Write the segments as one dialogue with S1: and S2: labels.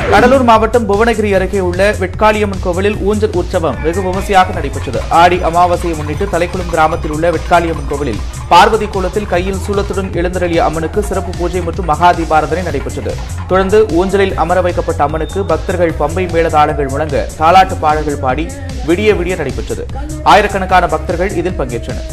S1: கடலூர் மாவட்டம் புவனகிரி அருகே உள்ள வெட்காளியம்மன் கோவிலில் ஊஞ்சல் உற்சவம் வெகு விமர்சையாக நடைபெற்றது ஆடி அமாவாசையை முன்னிட்டு தலைக்குளம் கிராமத்தில் உள்ள வெட்காளியம்மன் கோவிலில் பார்வதி கோலத்தில் கையில் சூலத்துடன் எழுந்தருளிய அம்மனுக்கு சிறப்பு பூஜை மற்றும் மகா தீபாராதனை நடைபெற்றது தொடர்ந்து ஊஞ்சலில் அமர வைக்கப்பட்ட அம்மனுக்கு பக்தர்கள் பம்பை மேளதாளங்கள் முழங்க தாலாட்டு பாடல்கள் பாடி விடிய விடிய நடைபெற்றது ஆயிரக்கணக்கான பக்தர்கள் இதில் பங்கேற்றனர்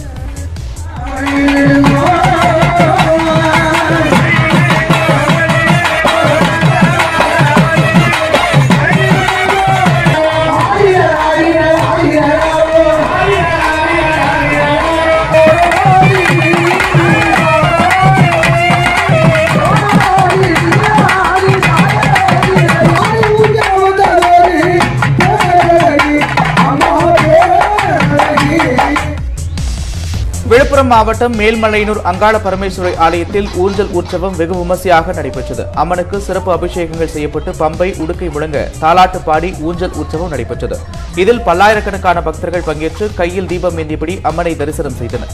S1: விழுப்புரம் மாவட்டம் மேல்மலையனூர் அங்காள பரமேஸ்வரி ஆலயத்தில் ஊஞ்சல் உற்சவம் வெகு விமர்சையாக நடைபெற்றது அம்மனுக்கு சிறப்பு அபிஷேகங்கள் செய்யப்பட்டு பம்பை உடுக்கை முழங்க தாலாட்டு பாடி ஊஞ்சல் உற்சவம் நடைபெற்றது இதில் பல்லாயிரக்கணக்கான பக்தர்கள் பங்கேற்று கையில் தீபம் ஏந்தியபடி அம்மனை தரிசனம் செய்தனர்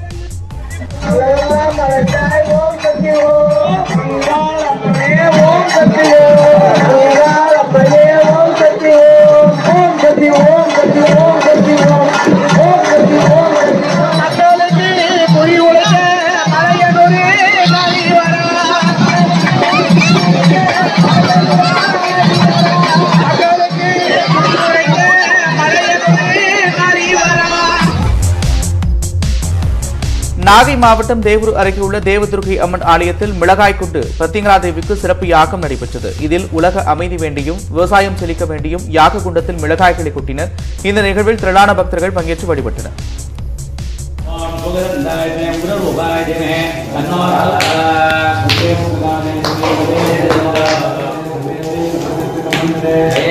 S2: மக்களுக்கு குறி உழைக்க மலையனொரு காரி வரா மக்களுக்கு குறி உழைக்க மலையனொரு காரி வரா
S1: நாகை மாவட்டம் தேவூர் அருகே உள்ள தேவதுர்கை அம்மன் ஆலயத்தில் மிளகாய் கொண்டு பிரத்திங்கரா தேவிக்கு சிறப்பு யாகம் நடைபெற்றது இதில் உலக அமைதி வேண்டியும் விவசாயம் செழிக்க வேண்டியும் யாக குண்டத்தில் மிளகாய்களை கொட்டினர் இந்த நிகழ்வில் திரளான பக்தர்கள் பங்கேற்று வழிபட்டனர்
S3: Thank